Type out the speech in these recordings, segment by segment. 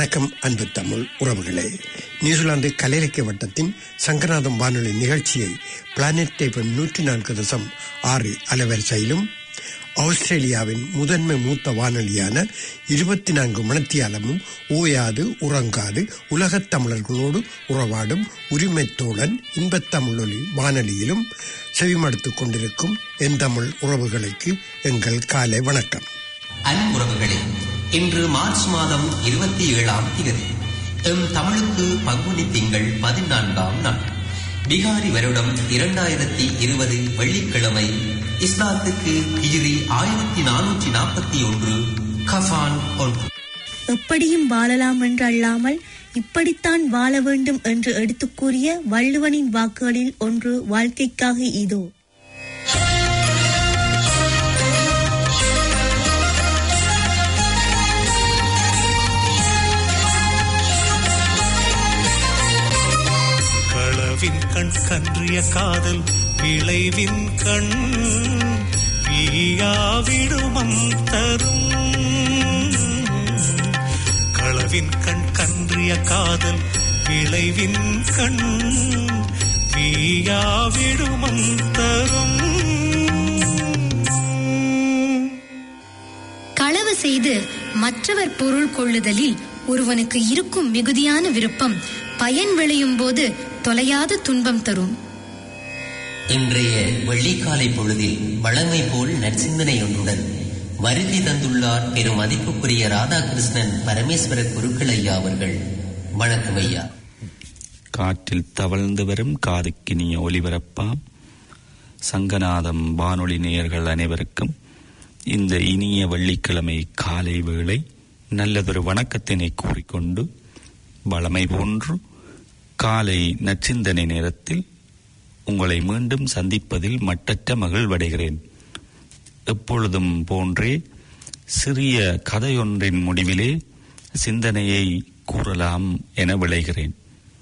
வணக்கம் அன்பு தமிழ் உறவுகளே நியூசிலாந்து கலையிலக்கிய வட்டத்தின் சங்கநாதம் வானொலி நிகழ்ச்சியை பிளானட் டேபம் நூற்றி நான்கு தசம் ஆறு அலைவரிசையிலும் ஆஸ்திரேலியாவின் முதன்மை மூத்த வானொலியான இருபத்தி நான்கு மணத்தியாலமும் ஓயாது உறங்காது உலகத் தமிழர்களோடு உறவாடும் உரிமைத்தோழன் இன்பத் தமிழொலி வானொலியிலும் செவிமடுத்துக் கொண்டிருக்கும் என் தமிழ் உறவுகளுக்கு எங்கள் காலை வணக்கம் அன்புறவுகளே இன்று மார்ச் மாதம் இருபத்தி ஏழாம் தேதி எம் தமிழுக்கு பங்குனி திங்கள் பதினான்காம் நாள் பிகாரி வருடம் இரண்டாயிரத்தி இருபது வெள்ளிக்கிழமை இஸ்லாத்துக்கு ஹிஜ்ரி ஆயிரத்தி நானூற்றி நாற்பத்தி ஒன்று கஃபான் ஒன்று எப்படியும் வாழலாம் என்று அல்லாமல் இப்படித்தான் வாழ வேண்டும் என்று எடுத்துக் கூறிய வள்ளுவனின் வாக்குகளில் ஒன்று வாழ்க்கைக்காக இதோ களவின் கண் கன்றிய காதல் விளைவின் கண் வீயாவிடுமம் தரும் களவின் கண் கன்றிய காதல் விளைவின் கண் வீயாவிடுமம் தரும் களவு செய்து மற்றவர் பொருள் கொள்ளுதலில் ஒருவனுக்கு இருக்கும் மிகுதியான விருப்பம் பயன் விளையும் போது தொலையாத துன்பம் தரும் இன்றைய வெள்ளிக்காலை பொழுதில் வழமை போல் நற்சிந்தனை ஒன்றுடன் வருகை தந்துள்ளார் பெரும் மதிப்புக்குரிய ராதாகிருஷ்ணன் பரமேஸ்வர குருக்கள் ஐயா அவர்கள் வணக்கம் ஐயா காற்றில் தவழ்ந்து வரும் காதுக்கினிய ஒலிபரப்பாம் சங்கநாதம் வானொலி நேயர்கள் அனைவருக்கும் இந்த இனிய வெள்ளிக்கிழமை காலை வேளை நல்லதொரு வணக்கத்தினை கூறிக்கொண்டு வளமை போன்று காலை நச்சிந்தனை நேரத்தில் உங்களை மீண்டும் சந்திப்பதில் மட்டற்ற மகிழ்வடைகிறேன் எப்பொழுதும் போன்றே சிறிய கதையொன்றின் முடிவிலே சிந்தனையை கூறலாம் என விளைகிறேன்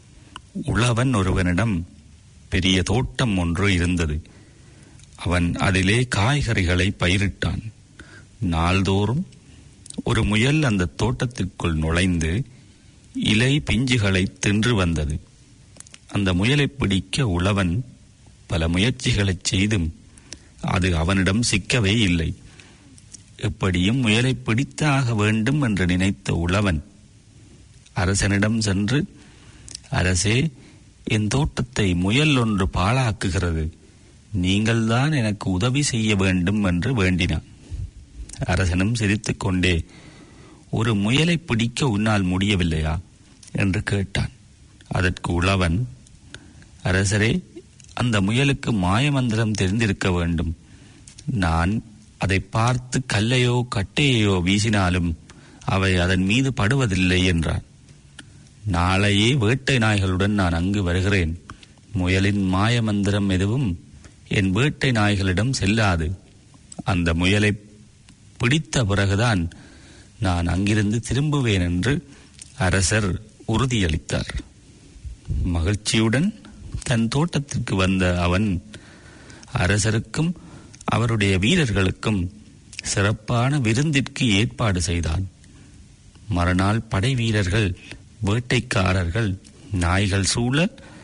உழவன் ஒருவனிடம் பெரிய தோட்டம் ஒன்று இருந்தது அவன் அதிலே காய்கறிகளை பயிரிட்டான் நாள்தோறும் ஒரு முயல் அந்த தோட்டத்திற்குள் நுழைந்து இலை பிஞ்சுகளை தின்று வந்தது அந்த முயலை பிடிக்க உழவன் பல முயற்சிகளைச் செய்தும் அது அவனிடம் சிக்கவே இல்லை எப்படியும் முயலை பிடித்தாக வேண்டும் என்று நினைத்த உழவன் அரசனிடம் சென்று அரசே என் தோட்டத்தை முயல் ஒன்று பாழாக்குகிறது நீங்கள்தான் எனக்கு உதவி செய்ய வேண்டும் என்று வேண்டினான் அரசனும் சிரித்துக் கொண்டே ஒரு முயலை பிடிக்க உன்னால் முடியவில்லையா என்று கேட்டான் அதற்கு உழவன் அரசரே அந்த முயலுக்கு மாயமந்திரம் தெரிந்திருக்க வேண்டும் நான் அதை பார்த்து கல்லையோ கட்டையோ வீசினாலும் அவை அதன் மீது படுவதில்லை என்றான் நாளையே வேட்டை நாய்களுடன் நான் அங்கு வருகிறேன் முயலின் மாயமந்திரம் எதுவும் என் வேட்டை நாய்களிடம் செல்லாது அந்த முயலை பிடித்த பிறகுதான் நான் அங்கிருந்து திரும்புவேன் என்று அரசர் உறுதியளித்தார் மகிழ்ச்சியுடன் தன் தோட்டத்திற்கு வந்த அவன் அரசருக்கும் அவருடைய வீரர்களுக்கும் சிறப்பான விருந்திற்கு ஏற்பாடு செய்தான் மறுநாள் படை வீரர்கள் வேட்டைக்காரர்கள் நாய்கள் சூழ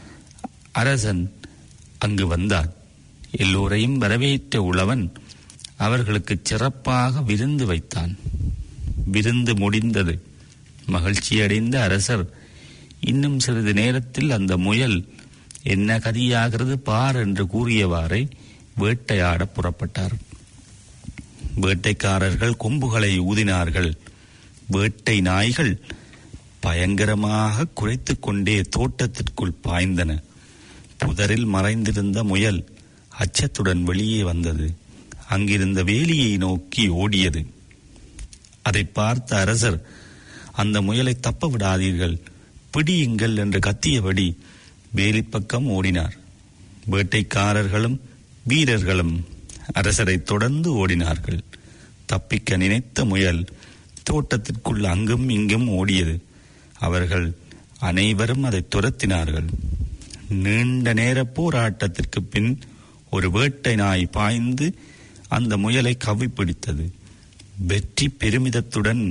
அரசன் அங்கு வந்தான் எல்லோரையும் வரவேற்ற உழவன் அவர்களுக்கு சிறப்பாக விருந்து வைத்தான் விருந்து முடிந்தது மகிழ்ச்சியடைந்த அரசர் இன்னும் சிறிது நேரத்தில் அந்த முயல் என்ன கதியாகிறது பார் என்று கூறியவாறே வேட்டையாட புறப்பட்டார் வேட்டைக்காரர்கள் கொம்புகளை ஊதினார்கள் வேட்டை நாய்கள் பயங்கரமாக குறைத்துக் கொண்டே தோட்டத்திற்குள் பாய்ந்தன புதரில் மறைந்திருந்த முயல் அச்சத்துடன் வெளியே வந்தது அங்கிருந்த வேலியை நோக்கி ஓடியது அதை பார்த்த அரசர் அந்த முயலை தப்ப விடாதீர்கள் பிடியுங்கள் என்று கத்தியபடி வேலிப்பக்கம் ஓடினார் வேட்டைக்காரர்களும் வீரர்களும் அரசரை தொடர்ந்து ஓடினார்கள் தப்பிக்க நினைத்த முயல் தோட்டத்திற்குள் அங்கும் இங்கும் ஓடியது அவர்கள் அனைவரும் அதை துரத்தினார்கள் நீண்ட நேர போராட்டத்திற்கு பின் ஒரு வேட்டை நாய் பாய்ந்து அந்த முயலை கவ்வி பிடித்தது வெற்றி பெருமிதத்துடன்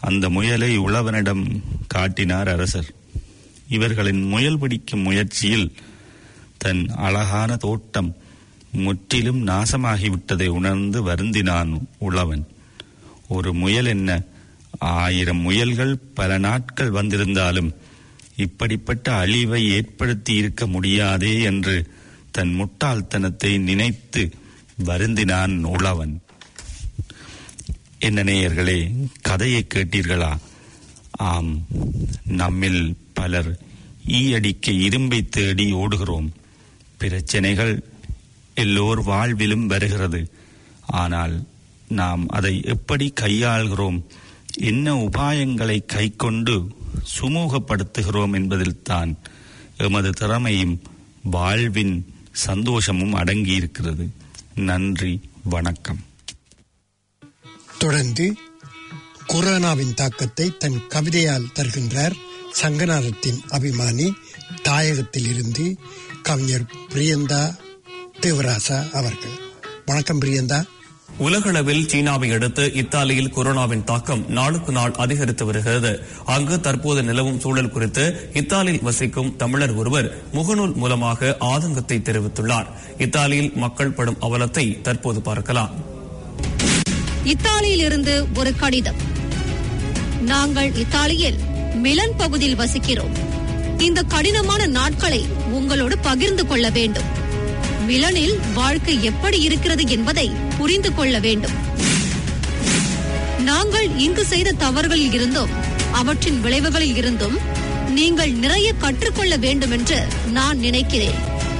அந்த முயலை உழவனிடம் காட்டினார் அரசர் இவர்களின் முயல் பிடிக்கும் முயற்சியில் தன் அழகான தோட்டம் முற்றிலும் நாசமாகிவிட்டதை உணர்ந்து வருந்தினான் உழவன் ஒரு முயல் என்ன ஆயிரம் முயல்கள் பல நாட்கள் வந்திருந்தாலும் இப்படிப்பட்ட அழிவை ஏற்படுத்தி இருக்க முடியாதே என்று தன் முட்டாள்தனத்தை நினைத்து வருந்தினான் உழவன் என்ன நேயர்களே கதையை கேட்டீர்களா ஆம் நம்மில் பலர் ஈயடிக்க இரும்பை தேடி ஓடுகிறோம் பிரச்சனைகள் எல்லோர் வாழ்விலும் வருகிறது ஆனால் நாம் அதை எப்படி கையாள்கிறோம் என்ன உபாயங்களை கைக்கொண்டு சுமூகப்படுத்துகிறோம் என்பதில்தான் எமது திறமையும் வாழ்வின் சந்தோஷமும் அடங்கியிருக்கிறது நன்றி வணக்கம் தொடர்ந்து கொரோனாவின் தாக்கத்தை தன் கவிதையால் தருகின்றார் சங்கநாதத்தின் அபிமானி தாயகத்தில் இருந்து கவிஞர் பிரியந்தா தேவராசா அவர்கள் வணக்கம் பிரியந்தா உலகளவில் சீனாவை அடுத்து இத்தாலியில் கொரோனாவின் தாக்கம் நாளுக்கு நாள் அதிகரித்து வருகிறது அங்கு தற்போது நிலவும் சூழல் குறித்து இத்தாலியில் வசிக்கும் தமிழர் ஒருவர் முகநூல் மூலமாக ஆதங்கத்தை தெரிவித்துள்ளார் இத்தாலியில் மக்கள் படும் அவலத்தை தற்போது பார்க்கலாம் இத்தாலியில் இருந்து ஒரு கடிதம் நாங்கள் இத்தாலியில் மிலன் பகுதியில் வசிக்கிறோம் இந்த கடினமான நாட்களை உங்களோடு பகிர்ந்து கொள்ள வேண்டும் மிலனில் வாழ்க்கை எப்படி இருக்கிறது என்பதை புரிந்து கொள்ள வேண்டும் நாங்கள் இங்கு செய்த தவறுகளில் இருந்தும் அவற்றின் விளைவுகளில் இருந்தும் நீங்கள் நிறைய கற்றுக்கொள்ள வேண்டும் என்று நான் நினைக்கிறேன்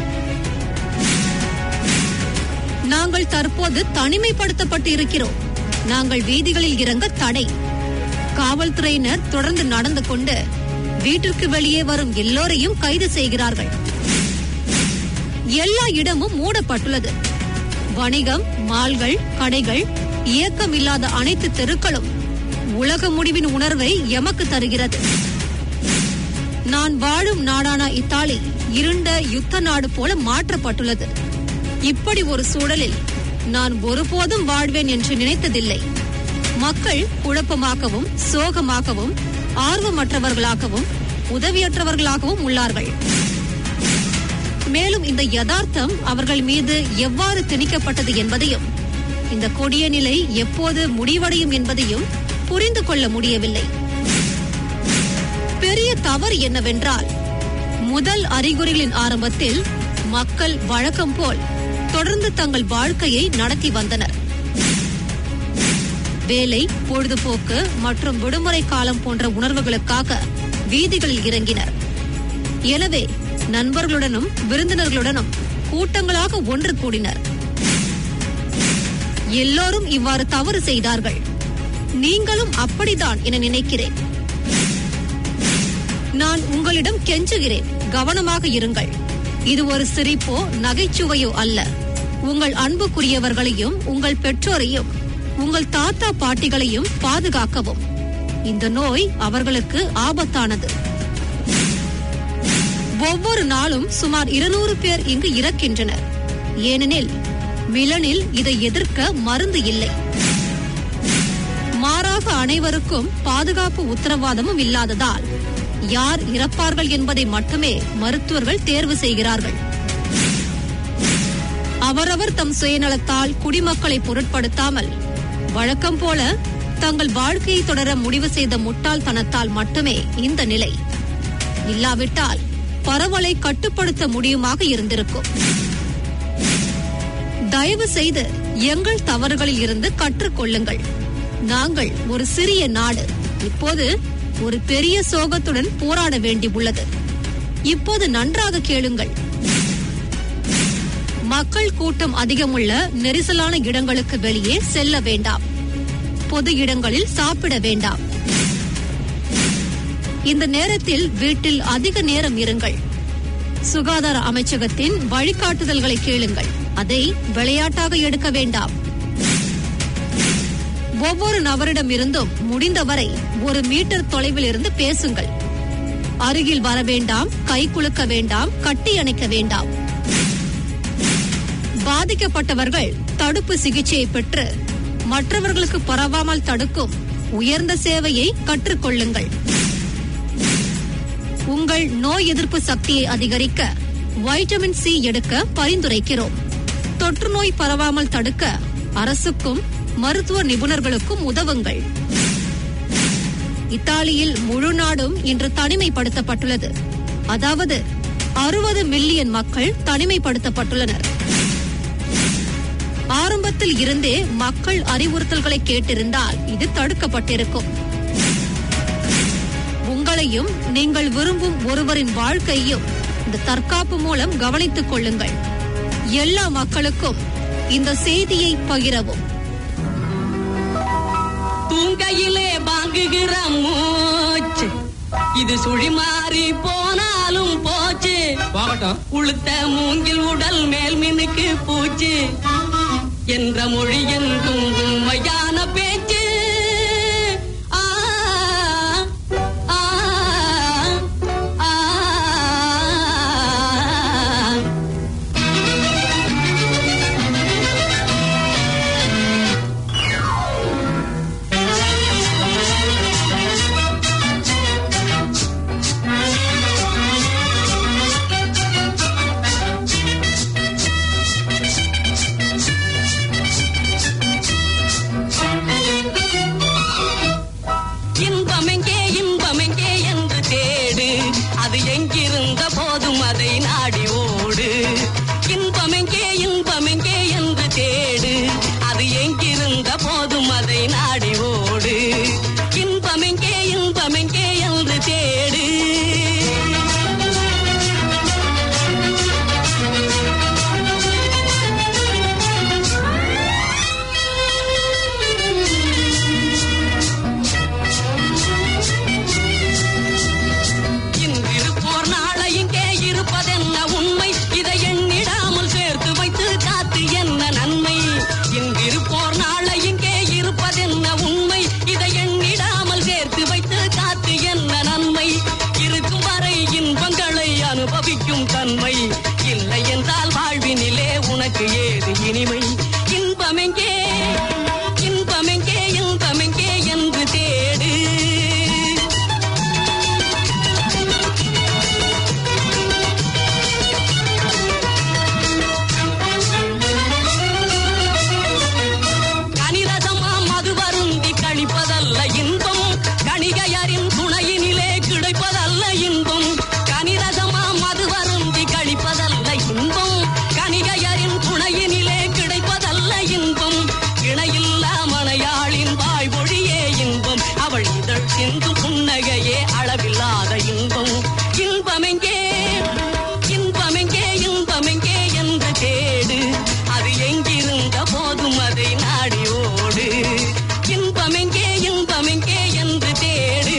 நாங்கள் தற்போது தனிமைப்படுத்தப்பட்டு இருக்கிறோம் நாங்கள் வீதிகளில் இறங்க தடை காவல்துறையினர் தொடர்ந்து நடந்து கொண்டு வீட்டிற்கு வெளியே வரும் எல்லோரையும் கைது செய்கிறார்கள் எல்லா இடமும் மூடப்பட்டுள்ளது வணிகம் மால்கள் கடைகள் இயக்கம் இல்லாத அனைத்து தெருக்களும் உலக முடிவின் உணர்வை எமக்கு தருகிறது நான் வாழும் நாடான இத்தாலி இருண்ட யுத்த நாடு போல மாற்றப்பட்டுள்ளது இப்படி ஒரு சூழலில் நான் ஒருபோதும் வாழ்வேன் என்று நினைத்ததில்லை மக்கள் குழப்பமாகவும் சோகமாகவும் ஆர்வமற்றவர்களாகவும் உதவியற்றவர்களாகவும் உள்ளார்கள் மேலும் இந்த யதார்த்தம் அவர்கள் மீது எவ்வாறு திணிக்கப்பட்டது என்பதையும் இந்த கொடிய நிலை எப்போது முடிவடையும் என்பதையும் புரிந்து கொள்ள முடியவில்லை பெரிய தவறு என்னவென்றால் முதல் அறிகுறிகளின் ஆரம்பத்தில் மக்கள் வழக்கம் போல் தொடர்ந்து தங்கள் வாழ்க்கையை நடத்தி வந்தனர் வேலை பொழுதுபோக்கு மற்றும் விடுமுறை காலம் போன்ற உணர்வுகளுக்காக வீதிகளில் இறங்கினர் எனவே நண்பர்களுடனும் விருந்தினர்களுடனும் கூட்டங்களாக ஒன்று கூடினர் எல்லோரும் இவ்வாறு தவறு செய்தார்கள் நீங்களும் அப்படிதான் என நினைக்கிறேன் நான் உங்களிடம் கெஞ்சுகிறேன் கவனமாக இருங்கள் இது ஒரு சிரிப்போ நகைச்சுவையோ அல்ல உங்கள் அன்புக்குரியவர்களையும் உங்கள் பெற்றோரையும் உங்கள் தாத்தா பாட்டிகளையும் பாதுகாக்கவும் இந்த நோய் அவர்களுக்கு ஆபத்தானது ஒவ்வொரு நாளும் சுமார் இருநூறு பேர் இங்கு இறக்கின்றனர் ஏனெனில் மிலனில் இதை எதிர்க்க மருந்து இல்லை மாறாக அனைவருக்கும் பாதுகாப்பு உத்தரவாதமும் இல்லாததால் யார் இறப்பார்கள் என்பதை மட்டுமே மருத்துவர்கள் தேர்வு செய்கிறார்கள் அவரவர் தம் சுயநலத்தால் குடிமக்களை பொருட்படுத்தாமல் வழக்கம் போல தங்கள் வாழ்க்கையை தொடர முடிவு செய்த முட்டாள்தனத்தால் மட்டுமே இந்த நிலை இல்லாவிட்டால் பரவலை கட்டுப்படுத்த முடியுமாக இருந்திருக்கும் தயவு செய்து எங்கள் தவறுகளில் இருந்து கற்றுக்கொள்ளுங்கள் நாங்கள் ஒரு சிறிய நாடு இப்போது ஒரு பெரிய சோகத்துடன் போராட வேண்டி உள்ளது இப்போது நன்றாக கேளுங்கள் மக்கள் கூட்டம் அதிகமுள்ள நெரிசலான இடங்களுக்கு வெளியே செல்ல வேண்டாம் பொது இடங்களில் சாப்பிட வேண்டாம் இந்த நேரத்தில் வீட்டில் அதிக நேரம் இருங்கள் சுகாதார அமைச்சகத்தின் வழிகாட்டுதல்களை கேளுங்கள் அதை விளையாட்டாக எடுக்க வேண்டாம் ஒவ்வொரு நபரிடமிருந்தும் முடிந்தவரை ஒரு மீட்டர் தொலைவில் இருந்து பேசுங்கள் அருகில் வர வேண்டாம் கை குலுக்க வேண்டாம் கட்டி அணைக்க வேண்டாம் பாதிக்கப்பட்டவர்கள் தடுப்பு சிகிச்சையை பெற்று மற்றவர்களுக்கு பரவாமல் தடுக்கும் உயர்ந்த சேவையை கற்றுக்கொள்ளுங்கள் உங்கள் நோய் எதிர்ப்பு சக்தியை அதிகரிக்க வைட்டமின் சி எடுக்க பரிந்துரைக்கிறோம் தொற்று நோய் பரவாமல் தடுக்க அரசுக்கும் மருத்துவ நிபுணர்களுக்கும் உதவுங்கள் இத்தாலியில் முழு நாடும் இன்று தனிமைப்படுத்தப்பட்டுள்ளது அதாவது அறுபது மில்லியன் மக்கள் தனிமைப்படுத்தப்பட்டுள்ளனர் ஆரம்பத்தில் இருந்தே மக்கள் அறிவுறுத்தல்களை கேட்டிருந்தால் இது தடுக்கப்பட்டிருக்கும் உங்களையும் நீங்கள் விரும்பும் ஒருவரின் வாழ்க்கையும் இந்த தற்காப்பு மூலம் கவனித்துக் கொள்ளுங்கள் எல்லா மக்களுக்கும் இந்த செய்தியை பகிரவும் தூங்கையிலே வாங்குகிற மூச்சு இது சுழி மாறி போனாலும் போச்சு போகட்டும் உளுத்த மூங்கில் உடல் மேல் மினுக்கு பூச்சு என்ற மொழி என்றும் உண்மையான பேச்சு ஆ, ஆ, ஆ, ஆ. இன்பமெங்கே இன்பமெங்கே என்று தேடு அது எங்கிருந்த போதும் அதை நாடி ஓடு இன்பமெங்கே இன்பமெங்கே என்று தேடு அது எங்கிருந்த போதும் அதை நாடி ஓடு இன்பமெங்கே இன்பமெங்கே என்று தேடு இன்றிருப்போர் நாளை இங்கே இருப்பதென்ன உண்மை இதை எண்ணிடாமல் சேர்த்து வைத்து காத்து என்ன நன்மை இன்றிருப்போர் நாளை இங்கே இருப்பதென்ன உண்மை இதை எண்ணிடாமல் சேர்த்து வைத்து காத்து என்ன நன்மை இருக்கும் வரை இன்பங்களை அனுபவிக்கும் தன்மை இல்லை என்றால் வாழ்வினிலே உனக்கு ஏது இனிமை இன்பமெங்கே இன்பமெங்கே இன்பமெங்கே என்று தேடு கனிரசமா மது வருந்தி கழிப்பதல்ல இன்பம் கணிகையரின் துணையினிலே கிடைப்பதல்ல இன்பம் கனிரசமா மது வருந்தி கழிப்பதல்ல இன்பம் கணிகையரின் துணையினிலே கிடைப்பதல்ல இன்பம் இணையில்லா மனையாளின் வாய்மொழியே இன்பம் அவள் இதழ் சிந்தும் புன்னகையே அளவில்லாத இன்பம் இன்பமெங்கே இன்பமெங்கே இன்பமெங்கே என்று தேடு அது எங்கிருந்த போதும் அதை நாடி ஓடு இன்பமெங்கே இன்பமெங்கே என்று தேடு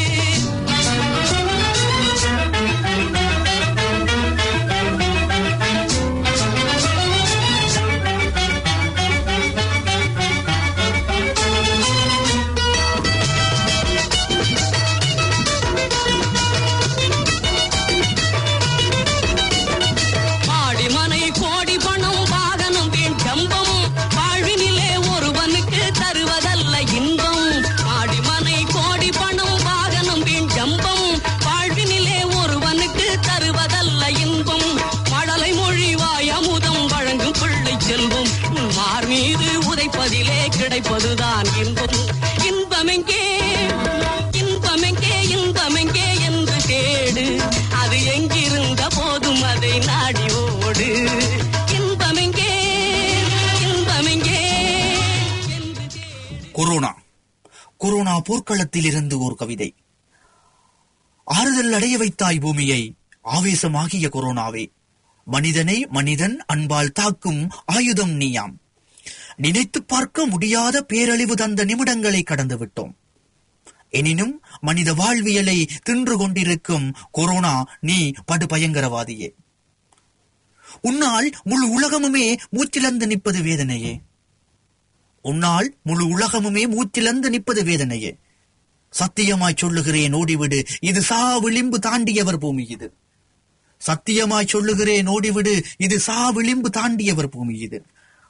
மாடி மனை கோடி பணம் வாகனம் வீண் கம்பம் வாழ்வினிலே ஒருவனுக்கு தருவதல்ல இன்பம் மாடி மனை கோடி பணம் வாகனம் வீண் கம்பம் வாழ்வினிலே ஒருவனுக்கு தருவதல்ல இன்பம் மழலை மொழி வாய் அமுதம் வழங்கும் பிள்ளை செல்வம் உன் மார் மீது உதைப்பதிலே கிடைப்பதுதான் இன்பம் இன்பமெங்கே இன்பமெங்கே இன்பமெங்கே என்று தேடு அது எங்கிருந்த போதும் அதை நாடி ஓடு இன்பமெங்கே இன்பமெங்கே என்று தேடு கொரோனா கொரோனா போர்க்களத்தில் இருந்து ஓர் கவிதை ஆறுதல் அடைய வைத்தாய் பூமியை ஆவேசமாகிய கொரோனாவே மனிதனை மனிதன் அன்பால் தாக்கும் ஆயுதம் நீயாம் நினைத்து பார்க்க முடியாத பேரழிவு தந்த நிமிடங்களை கடந்து விட்டோம் எனினும் மனித வாழ்வியலை தின்று கொண்டிருக்கும் கொரோனா நீ படு பயங்கரவாதியே உன்னால் முழு உலகமுமே மூச்சிலந்து நிற்பது வேதனையே உன்னால் முழு உலகமுமே மூச்சிலந்து நிற்பது வேதனையே சத்தியமாய் சொல்லுகிறேன் ஓடிவிடு இது சா விளிம்பு தாண்டியவர் பூமி இது சத்தியமாய் சொல்லுகிறேன் ஓடிவிடு இது சா விளிம்பு தாண்டியவர் பூமி இது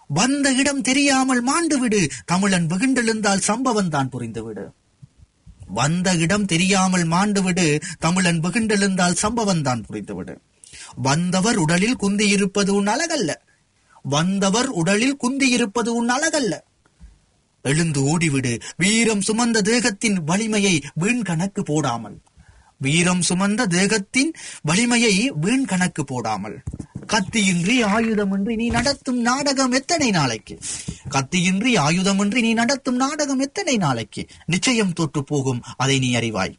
வந்த இடம் தெரியாமல் மாண்டு விடு தமிழன் வெகுண்டெழுந்தால் சம்பவம் தான் புரிந்துவிடு வந்த இடம் தெரியாமல் மாண்டு விடு தமிழன் வெகுண்டெழுந்தால் சம்பவம் தான் புரிந்துவிடு வந்தவர் உடலில் குந்தியிருப்பது உன் அழகல்ல வந்தவர் உடலில் குந்தியிருப்பது உன் அழகல்ல எழுந்து ஓடிவிடு வீரம் சுமந்த தேகத்தின் வலிமையை வீண் கணக்கு போடாமல் வீரம் சுமந்த தேகத்தின் வலிமையை வீண் கணக்கு போடாமல் கத்தியின்றி ஆயுதமின்றி நீ நடத்தும் நாடகம் எத்தனை நாளைக்கு கத்தியின்றி ஆயுதமின்றி நீ நடத்தும் நாடகம் எத்தனை நாளைக்கு நிச்சயம் தொட்டு போகும் அதை நீ அறிவாய்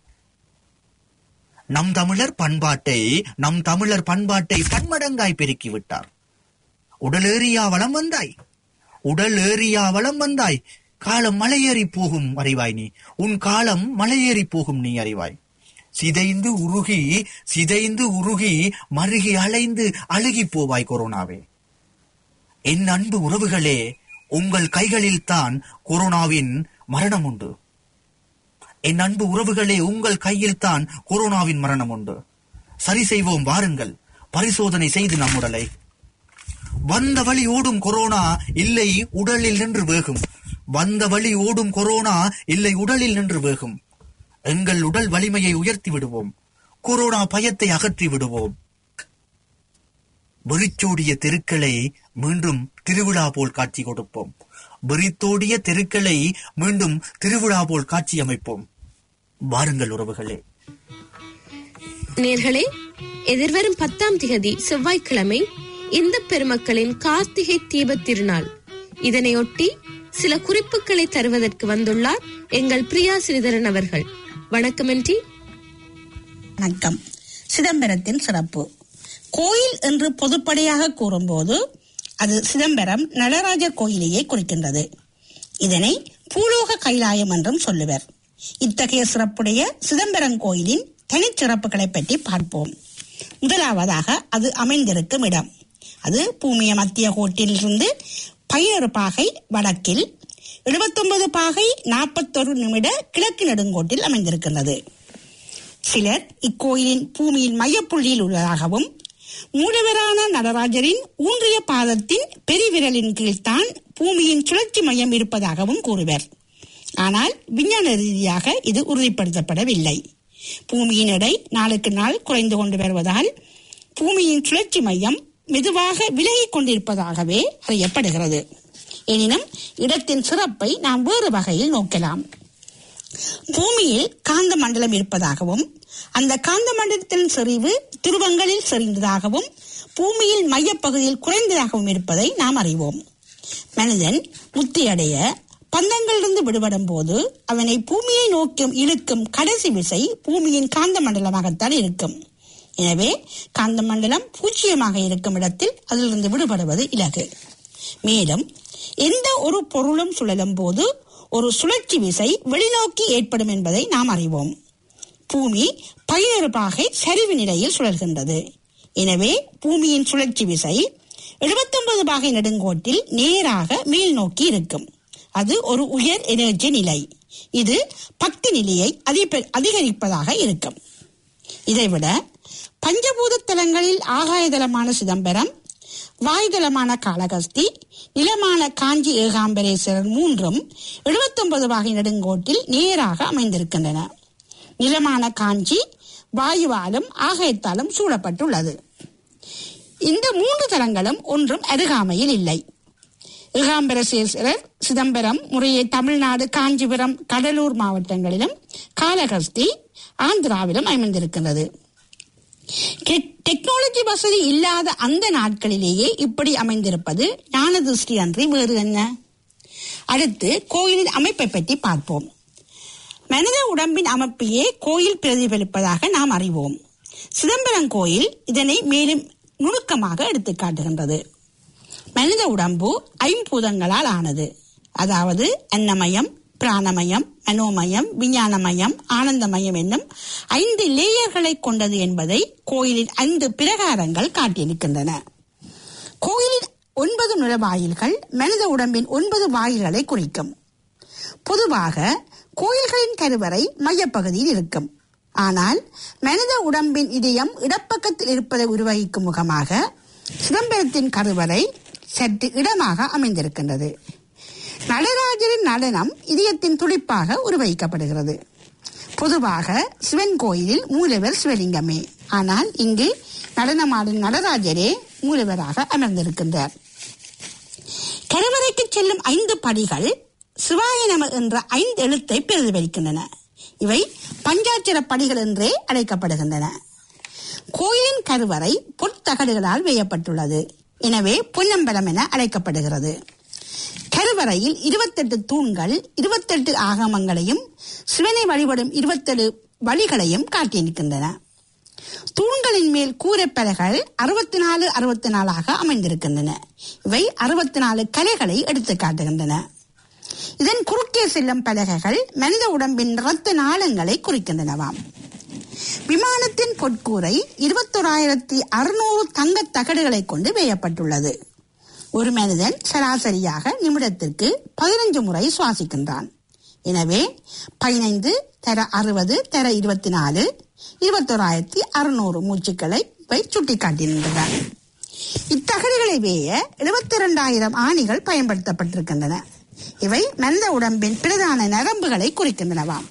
நம் தமிழர் பண்பாட்டை நம் தமிழர் பண்பாட்டை பன்மடங்காய் பெருக்கி விட்டார் உடலேறியா வளம் வந்தாய் உடல் ஏறியா வளம் வந்தாய் காலம் மலையேறி போகும் அறிவாய் நீ உன் காலம் மலையேறி போகும் நீ அறிவாய் சிதைந்து உருகி சிதைந்து உருகி மருகி அலைந்து அழுகி போவாய் கொரோனாவே என் அன்பு உறவுகளே உங்கள் கைகளில் தான் கொரோனாவின் மரணம் உண்டு என் அன்பு உறவுகளே உங்கள் கையில் தான் கொரோனாவின் மரணம் உண்டு சரி செய்வோம் வாருங்கள் பரிசோதனை செய்து நம் உடலை வந்த வழி ஓடும் கொரோனா இல்லை உடலில் நின்று வேகும் வந்த வழி ஓடும் கொரோனா இல்லை உடலில் நின்று வேகும் எங்கள் உடல் வலிமையை உயர்த்தி விடுவோம் கொரோனா பயத்தை அகற்றி விடுவோம் வெறிச்சோடிய தெருக்களை மீண்டும் திருவிழா போல் காட்சி கொடுப்போம் வெறித்தோடிய தெருக்களை மீண்டும் திருவிழா போல் காட்சி அமைப்போம் வாருங்கள் உறவுகளே நேர்களே எதிர்வரும் பத்தாம் திகதி செவ்வாய்க்கிழமை இந்த பெருமக்களின் கார்த்திகை தீபத் திருநாள் இதனையொட்டி சில குறிப்புகளை தருவதற்கு வந்துள்ளார் எங்கள் பிரியா ஸ்ரீதரன் அவர்கள் வணக்கமின்றி வணக்கம் சிதம்பரத்தின் சிறப்பு கோயில் என்று பொதுப்படையாக கூறும்போது அது சிதம்பரம் நடராஜர் கோயிலையே குறிக்கின்றது இதனை பூலோக கைலாயம் என்றும் சொல்லுவர் இத்தகைய சிறப்புடைய சிதம்பரம் கோயிலின் தனிச்சிறப்புகளை பற்றி பார்ப்போம் முதலாவதாக அது அமைந்திருக்கும் இடம் அது பூமிய மத்திய கோட்டிலிருந்து பதினொரு பாகை வடக்கில் எழுபத்தொன்பது பாகை நாற்பத்தொரு நிமிட கிழக்கு நெடுங்கோட்டில் அமைந்திருக்கின்றது சிலர் இக்கோயிலின் பூமியின் மையப்புள்ளியில் உள்ளதாகவும் மூலவரான நடராஜரின் ஊன்றிய பாதத்தின் பெருவிரலின் கீழ்தான் பூமியின் சுழற்சி மையம் இருப்பதாகவும் கூறுவர் ஆனால் விஞ்ஞான ரீதியாக இது உறுதிப்படுத்தப்படவில்லை பூமியின் எடை நாளுக்கு நாள் குறைந்து கொண்டு வருவதால் பூமியின் சுழற்சி மையம் மெதுவாக விலகிக் கொண்டிருப்பதாகவே அறியப்படுகிறது எனினும் இடத்தின் சிறப்பை நாம் வேறு வகையில் நோக்கலாம் பூமியில் காந்த மண்டலம் இருப்பதாகவும் அந்த காந்த மண்டலத்தின் செறிவு துருவங்களில் செறிந்ததாகவும் பூமியில் மையப்பகுதியில் குறைந்ததாகவும் இருப்பதை நாம் அறிவோம் மனிதன் முத்தியடைய பந்தங்களிலிருந்து விடுபடும் போது அவனை பூமியை நோக்கும் இழுக்கும் கடைசி விசை பூமியின் காந்த மண்டலமாகத்தான் இருக்கும் எனவே காந்த மண்டலம் பூஜ்ஜியமாக இருக்கும் இடத்தில் அதிலிருந்து விடுபடுவது இலகு மேலும் எந்த ஒரு பொருளும் சுழலும் போது ஒரு சுழற்சி விசை வெளிநோக்கி ஏற்படும் என்பதை நாம் அறிவோம் பூமி பதினொரு பாகை சரிவு நிலையில் சுழல்கின்றது எனவே பூமியின் சுழற்சி விசை எழுபத்தொன்பது பாகை நெடுங்கோட்டில் நேராக மேல் நோக்கி இருக்கும் அது ஒரு உயர் எனர்ஜி நிலை இது பக்தி நிலையை அதிப- அதிகரிப்பதாக இருக்கும் இதைவிட பஞ்சபூத தலங்களில் ஆகாயதலமான சிதம்பரம் வாயுதலமான காளகஸ்தி நிலமான காஞ்சி ஏகாம்பரேஸ்வரர் மூன்றும் எழுபத்தொன்பது வகை நெடுங்கோட்டில் நேராக அமைந்திருக்கின்றன நிலமான காஞ்சி வாயுவாலும் ஆகாயத்தாலும் சூழப்பட்டுள்ளது இந்த மூன்று தலங்களும் ஒன்றும் அருகாமையில் இல்லை ஏகாம்பரசேஸ்வரர் சிதம்பரம் முறையே தமிழ்நாடு காஞ்சிபுரம் கடலூர் மாவட்டங்களிலும் காளகஸ்தி ஆந்திராவிலும் அமைந்திருக்கின்றது டெக்- டெக்னாலஜி வசதி இல்லாத அந்த நாட்களிலேயே இப்படி அமைந்திருப்பது ஞான திருஷ்டி அன்றி வேறு என்ன அடுத்து கோயிலின் அமைப்பை பற்றி பார்ப்போம் மனித உடம்பின் அமைப்பையே கோயில் பிரதிபலிப்பதாக நாம் அறிவோம் சிதம்பரம் கோயில் இதனை மேலும் நுணுக்கமாக எடுத்துக் காட்டுகின்றது மனித உடம்பு ஐம்பூதங்களால் ஆனது அதாவது அன்னமயம் பிராணமயம் மனோமயம் விஞ்ஞானமயம் ஆனந்தமயம் என்னும் ஐந்து லேயர்களை கொண்டது என்பதை கோயிலின் ஐந்து பிரகாரங்கள் காட்டியிருக்கின்றன கோயிலின் ஒன்பது நுழைவாயில்கள் மனித உடம்பின் ஒன்பது வாயில்களை குறிக்கும் பொதுவாக கோயில்களின் கருவறை மையப்பகுதியில் இருக்கும் ஆனால் மனித உடம்பின் இதயம் இடப்பக்கத்தில் இருப்பதை உருவகிக்கும் முகமாக சிதம்பரத்தின் கருவறை சற்று இடமாக அமைந்திருக்கின்றது நடராஜரின் நடனம் இதயத்தின் துடிப்பாக உருவகிக்கப்படுகிறது பொதுவாக சிவன் கோயிலில் மூலவர் சிவலிங்கமே ஆனால் இங்கு நடனமாடும் நடராஜரே மூலவராக அமர்ந்திருக்கின்றார் கருவறைக்கு செல்லும் ஐந்து படிகள் சிவாய நம என்ற ஐந்து எழுத்தை பிரதிபலிக்கின்றன இவை பஞ்சாட்சர படிகள் என்றே அழைக்கப்படுகின்றன கோயிலின் கருவறை பொற்தகடுகளால் வேயப்பட்டுள்ளது எனவே பொன்னம்பலம் என அழைக்கப்படுகிறது கருவறையில் இருபத்தெட்டு தூண்கள் இருபத்தெட்டு ஆகமங்களையும் சிவனை வழிபடும் இருபத்தெட்டு வழிகளையும் காட்டியிருக்கின்றன தூண்களின் மேல் கூரைப்பலைகள் அறுபத்தி நாலு அறுபத்தி நாலாக அமைந்திருக்கின்றன இவை அறுபத்தி நாலு கலைகளை எடுத்து காட்டுகின்றன இதன் குறுக்கே செல்லும் பலகைகள் மனித உடம்பின் இரத்த நாளங்களை குறிக்கின்றனவாம் விமானத்தின் பொற்கூரை இருபத்தோராயிரத்தி அறுநூறு தங்கத் தகடுகளை கொண்டு வேயப்பட்டுள்ளது ஒரு மனிதன் சராசரியாக நிமிடத்திற்கு பதினஞ்சு முறை சுவாசிக்கின்றான் எனவே பதினைந்து தர அறுபது தர இருபத்தி நாலு இருபத்தோராயிரத்தி அறுநூறு மூச்சுக்களை இவை சுட்டிக்காட்டுகின்றன இத்தகடுகளை வேய எழுபத்தி இரண்டாயிரம் ஆணிகள் பயன்படுத்தப்பட்டிருக்கின்றன இவை மனித உடம்பின் பிரதான நரம்புகளை குறிக்கின்றனவாம்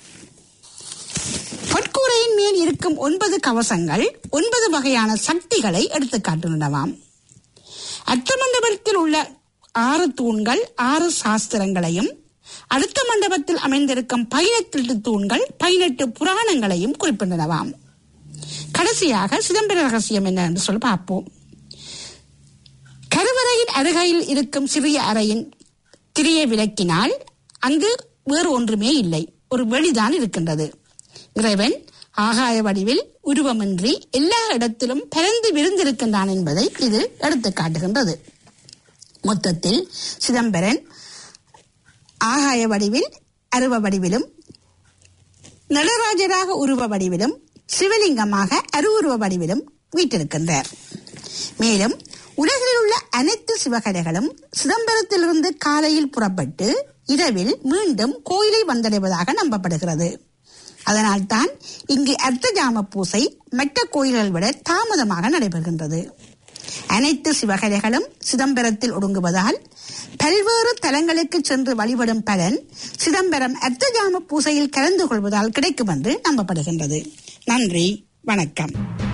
பொற்கூரையின் மேல் இருக்கும் ஒன்பது கவசங்கள் ஒன்பது வகையான சக்திகளை எடுத்து காட்டுகின்றனவாம் அர்த்த மண்டபத்தில் உள்ள ஆறு தூண்கள் ஆறு சாஸ்திரங்களையும் அடுத்த மண்டபத்தில் அமைந்திருக்கும் பதினெட்டு தூண்கள் பதினெட்டு புராணங்களையும் குறிப்பிட்டனவாம் கடைசியாக சிதம்பர ரகசியம் என்ன என்று சொல்லி பார்ப்போம் கருவறையின் அருகையில் இருக்கும் சிறிய அறையின் திரையை விளக்கினால் அங்கு வேறு ஒன்றுமே இல்லை ஒரு வெளிதான் இருக்கின்றது இறைவன் ஆகாய வடிவில் உருவமின்றி எல்லா இடத்திலும் பரந்து விருந்திருக்கின்றான் என்பதை இது எடுத்து காட்டுகின்றது மொத்தத்தில் சிதம்பரன் ஆகாய வடிவில் அருவ வடிவிலும் நடராஜராக உருவ வடிவிலும் சிவலிங்கமாக அருவுருவ வடிவிலும் வீட்டிருக்கின்றார் மேலும் உலகில் உள்ள அனைத்து சிவகலைகளும் சிதம்பரத்திலிருந்து காலையில் புறப்பட்டு இரவில் மீண்டும் கோயிலை வந்தடைவதாக நம்பப்படுகிறது அதனால்தான் இங்கு அர்த்தஜாம பூசை மற்ற கோயில்களை விட தாமதமாக நடைபெறுகின்றது அனைத்து சிவகலைகளும் சிதம்பரத்தில் ஒடுங்குவதால் பல்வேறு தலங்களுக்கு சென்று வழிபடும் பலன் சிதம்பரம் அர்த்தஜாம பூசையில் கலந்து கொள்வதால் கிடைக்கும் என்று நம்பப்படுகின்றது நன்றி வணக்கம்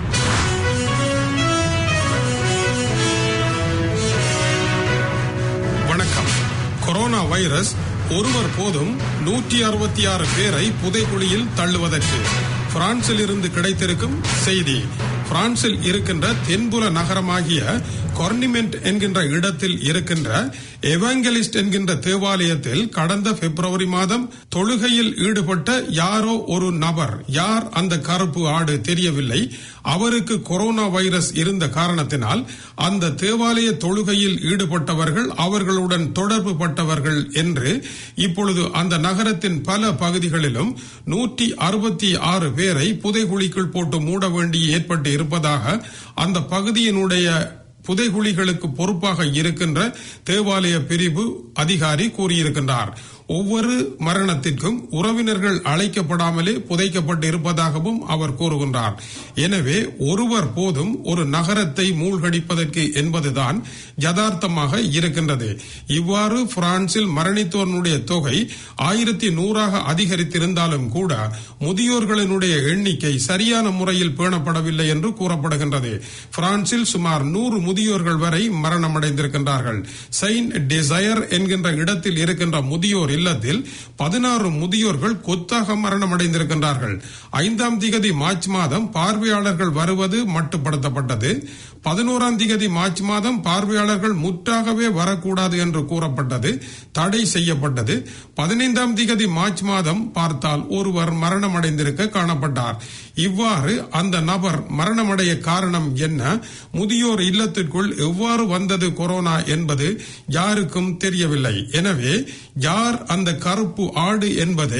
வணக்கம் கொரோனா வைரஸ் ஒருவர் போதும் நூற்றி அறுபத்தி ஆறு பேரை புதைக்குழியில் தள்ளுவதற்கு பிரான்சில் இருந்து கிடைத்திருக்கும் செய்தி பிரான்சில் இருக்கின்ற தென்புல நகரமாகிய கொர்னிமெண்ட் என்கின்ற இடத்தில் இருக்கின்ற எவாங்கலிஸ்ட் என்கின்ற தேவாலயத்தில் கடந்த பிப்ரவரி மாதம் தொழுகையில் ஈடுபட்ட யாரோ ஒரு நபர் யார் அந்த கருப்பு ஆடு தெரியவில்லை அவருக்கு கொரோனா வைரஸ் இருந்த காரணத்தினால் அந்த தேவாலய தொழுகையில் ஈடுபட்டவர்கள் அவர்களுடன் தொடர்பு பட்டவர்கள் என்று இப்பொழுது அந்த நகரத்தின் பல பகுதிகளிலும் நூற்றி அறுபத்தி ஆறு பேரை புதைகுழிக்குள் போட்டு மூட வேண்டி ஏற்பட்டு இருப்பதாக அந்த பகுதியினுடைய புதைகுழிகளுக்கு பொறுப்பாக இருக்கின்ற தேவாலய பிரிவு அதிகாரி கூறியிருக்கின்றார் ஒவ்வொரு மரணத்திற்கும் உறவினர்கள் அழைக்கப்படாமலே புதைக்கப்பட்டு இருப்பதாகவும் அவர் கூறுகின்றார் எனவே ஒருவர் போதும் ஒரு நகரத்தை மூழ்கடிப்பதற்கு என்பதுதான் யதார்த்தமாக இருக்கின்றது இவ்வாறு பிரான்சில் மரணித்தோருடைய தொகை ஆயிரத்தி நூறாக அதிகரித்திருந்தாலும் கூட முதியோர்களினுடைய எண்ணிக்கை சரியான முறையில் பேணப்படவில்லை என்று கூறப்படுகின்றது பிரான்சில் சுமார் நூறு முதியோர்கள் வரை மரணமடைந்திருக்கின்றார்கள் செயின்ட் டிசையர் என்கின்ற இடத்தில் இருக்கின்ற முதியோர் இல்லத்தில் பதினாறு முதியோர்கள் கொத்தாக மரணமடைந்திருக்கின்றார்கள் ஐந்தாம் திகதி மார்ச் மாதம் பார்வையாளர்கள் வருவது மட்டுப்படுத்தப்பட்டது பதினோராம் திகதி மார்ச் மாதம் பார்வையாளர்கள் முற்றாகவே வரக்கூடாது என்று கூறப்பட்டது தடை செய்யப்பட்டது பதினைந்தாம் திகதி மார்ச் மாதம் பார்த்தால் ஒருவர் மரணமடைந்திருக்க காணப்பட்டார் இவ்வாறு அந்த நபர் மரணமடைய காரணம் என்ன முதியோர் இல்லத்திற்குள் எவ்வாறு வந்தது கொரோனா என்பது யாருக்கும் தெரியவில்லை எனவே யார் அந்த கருப்பு ஆடு என்பதை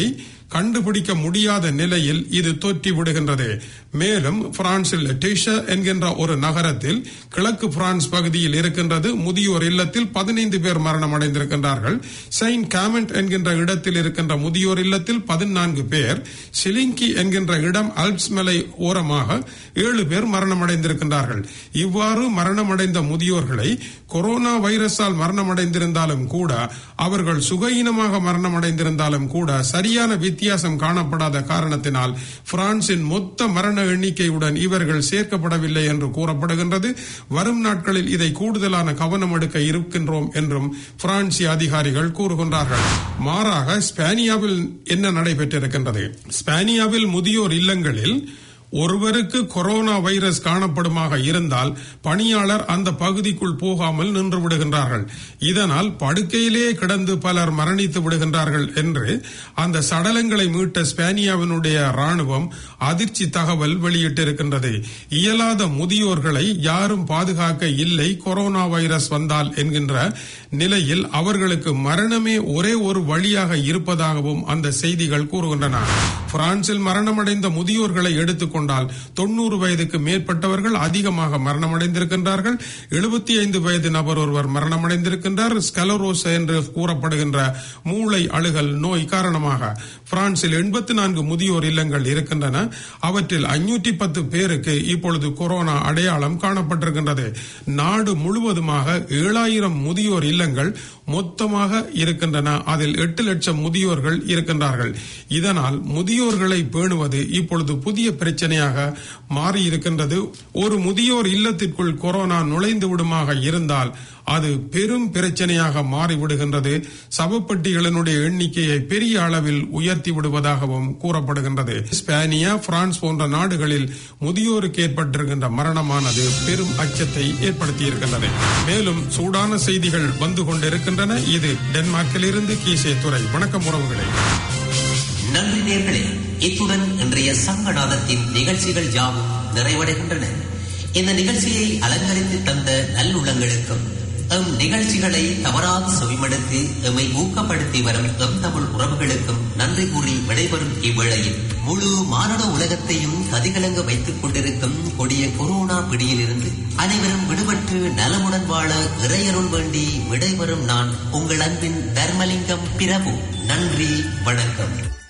கண்டுபிடிக்க முடியாத நிலையில் இது தொற்றி விடுகின்றது மேலும் பிரான்சில் டேஷ என்கின்ற ஒரு நகரத்தில் கிழக்கு பிரான்ஸ் பகுதியில் இருக்கின்றது முதியோர் இல்லத்தில் பதினைந்து பேர் மரணம் அடைந்திருக்கின்றார்கள் செயின்ட் காமெண்ட் என்கின்ற இடத்தில் இருக்கின்ற முதியோர் இல்லத்தில் பதினான்கு பேர் சிலிங்கி என்கின்ற இடம் அல்ப்ஸ் மலை ஓரமாக ஏழு பேர் மரணம் அடைந்திருக்கின்றார்கள் இவ்வாறு மரணமடைந்த முதியோர்களை கொரோனா வைரஸால் மரணமடைந்திருந்தாலும் கூட அவர்கள் சுகஈனமாக மரணமடைந்திருந்தாலும் கூட சரியான வித்தியாசம் காணப்படாத காரணத்தினால் பிரான்சின் மொத்த மரண எண்ணிக்கையுடன் இவர்கள் சேர்க்கப்படவில்லை என்று கூறப்படுகின்றது வரும் நாட்களில் இதை கூடுதலான கவனம் எடுக்க இருக்கின்றோம் என்றும் பிரான்சிய அதிகாரிகள் கூறுகின்றார்கள் மாறாக ஸ்பானியாவில் என்ன நடைபெற்றிருக்கின்றது ஸ்பானியாவில் முதியோர் இல்லங்களில் ஒருவருக்கு கொரோனா வைரஸ் காணப்படுமாக இருந்தால் பணியாளர் அந்த பகுதிக்குள் போகாமல் நின்று விடுகின்றார்கள் இதனால் படுக்கையிலேயே கிடந்து பலர் மரணித்து விடுகின்றார்கள் என்று அந்த சடலங்களை மீட்ட ஸ்பானியாவினுடைய ராணுவம் அதிர்ச்சி தகவல் வெளியிட்டிருக்கின்றது இயலாத முதியோர்களை யாரும் பாதுகாக்க இல்லை கொரோனா வைரஸ் வந்தால் என்கின்ற நிலையில் அவர்களுக்கு மரணமே ஒரே ஒரு வழியாக இருப்பதாகவும் அந்த செய்திகள் கூறுகின்றன பிரான்சில் மரணமடைந்த முதியோர்களை எடுத்துக்கொண்டால் தொண்ணூறு வயதுக்கு மேற்பட்டவர்கள் அதிகமாக மரணமடைந்திருக்கின்றார்கள் எழுபத்தி ஐந்து வயது நபர் ஒருவர் மரணமடைந்திருக்கின்றார் ஸ்கலரோஸ் என்று கூறப்படுகின்ற மூளை அழுகல் நோய் காரணமாக பிரான்சில் எண்பத்தி நான்கு முதியோர் இல்லங்கள் இருக்கின்றன அவற்றில் ஐநூற்றி பத்து பேருக்கு இப்பொழுது கொரோனா அடையாளம் காணப்பட்டிருக்கின்றது நாடு முழுவதுமாக ஏழாயிரம் முதியோர் இல்லங்கள் மொத்தமாக இருக்கின்றன அதில் எட்டு லட்சம் முதியோர்கள் இருக்கின்றார்கள் இதனால் முதியோர்களை பேணுவது இப்பொழுது புதிய பிரச்சனையாக மாறி இருக்கின்றது ஒரு முதியோர் இல்லத்திற்குள் கொரோனா நுழைந்து விடுமாக இருந்தால் அது பெரும் பிரச்சனையாக மாறிவிடுகின்றது சவப்பட்டிகளினுடைய எண்ணிக்கையை பெரிய அளவில் உயர்த்தி விடுவதாகவும் கூறப்படுகின்றது ஸ்பானியா பிரான்ஸ் போன்ற நாடுகளில் முதியோருக்கு ஏற்பட்டிருக்கின்ற மரணமானது பெரும் அச்சத்தை ஏற்படுத்தியிருக்கின்றது மேலும் சூடான செய்திகள் வந்து கொண்டிருக்கின்றன இது டென்மார்க்கில் இருந்து கீசே துறை வணக்கம் உறவுகளே நன்றி நேர்களே இத்துடன் இன்றைய சங்கநாதத்தின் நிகழ்ச்சிகள் யாவும் நிறைவடைகின்றன இந்த நிகழ்ச்சியை அலங்கரித்து தந்த நல்லுள்ளங்களுக்கும் எம் நிகழ்ச்சிகளை தவறாது செவிமடுத்து எம்மை ஊக்கப்படுத்தி வரும் எம் தமிழ் உறவுகளுக்கும் நன்றி கூறி விடைபெறும் இவ்வேளையில் முழு மானுட உலகத்தையும் கதிகலங்க வைத்துக் கொண்டிருக்கும் கொடிய கொரோனா பிடியிலிருந்து அனைவரும் விடுபட்டு நலமுடன் வாழ இறையருள் வேண்டி விடைபெறும் நான் உங்கள் அன்பின் தர்மலிங்கம் பிரபு நன்றி வணக்கம்